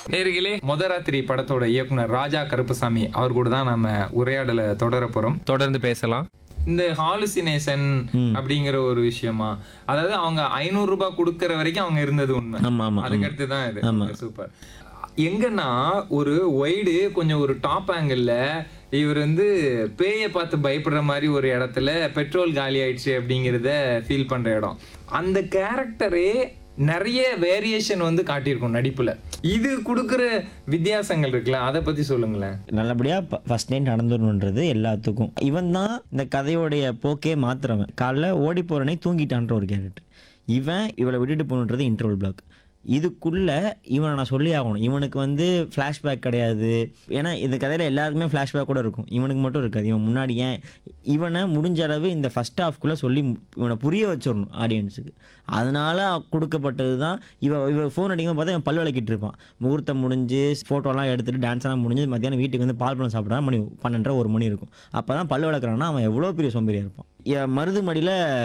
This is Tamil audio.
நேர்களே முதராத்திரி படத்தோட இயக்குனர் ராஜா கருப்பசாமி அவர் கூட தான் நம்ம உரையாடலை தொடர போறோம் தொடர்ந்து பேசலாம் இந்த ஹாலுசினேஷன் அப்படிங்கிற ஒரு விஷயமா அதாவது அவங்க ஐநூறு ரூபாய் கொடுக்கற வரைக்கும் அவங்க இருந்தது உண்மை ஆமா ஆமா அதுக்கடுத்து தான் இது சூப்பர் எங்கன்னா ஒரு ஒய்டு கொஞ்சம் ஒரு டாப் ஆங்கிள் இவர் வந்து பேயை பார்த்து பயப்படுற மாதிரி ஒரு இடத்துல பெட்ரோல் காலி ஆயிடுச்சு அப்படிங்கிறத ஃபீல் பண்ற இடம் அந்த கேரக்டரே நிறைய வேரியேஷன் வந்து காட்டியிருக்கும் நடிப்புல இது கொடுக்குற வித்தியாசங்கள் இருக்குல்ல அதை பத்தி சொல்லுங்களேன் நல்லபடியாக ஃபர்ஸ்ட் நைட் நடந்துடணுன்றது எல்லாத்துக்கும் இவன் தான் இந்த கதையோடைய போக்கே மாத்துறவன் காலைல ஓடி போறனே தூங்கிட்டான்ற ஒரு கேரக்டர் இவன் இவளை விட்டுட்டு போகணுன்றது இன்டர்வல் பிளாக் இதுக்குள்ள இவனை நான் சொல்லி ஆகணும் இவனுக்கு வந்து ஃப்ளாஷ்பேக் கிடையாது ஏன்னா இந்த கதையில் எல்லாருக்குமே ஃப்ளாஷ்பேக் கூட இருக்கும் இவனுக்கு மட்டும் இருக்காது இவன் முன்னாடி ஏன் இவனை முடிஞ்ச அளவு இந்த ஃபஸ்ட் ஹாஃப்குள்ளே சொல்லி இவனை புரிய வச்சிடணும் ஆடியன்ஸுக்கு அதனால கொடுக்கப்பட்டது தான் இவ இவ ஃபோன் அடிக்கும் பார்த்தா இவன் பல் விளக்கிட்டு இருப்பான் முகூர்த்தம் முடிஞ்சு ஃபோட்டோலாம் எடுத்துட்டு டான்ஸ் எல்லாம் முடிஞ்சு மத்தியானம் வீட்டுக்கு வந்து பால் பழம் சாப்பிட்றா மணி பன்னெண்டரை ஒரு மணி இருக்கும் அப்போ தான் பல் விளக்குறான்னா அவன் எவ்வளோ பெரிய சோம்பேறியாக இருப்பான் என் மருது மடியில்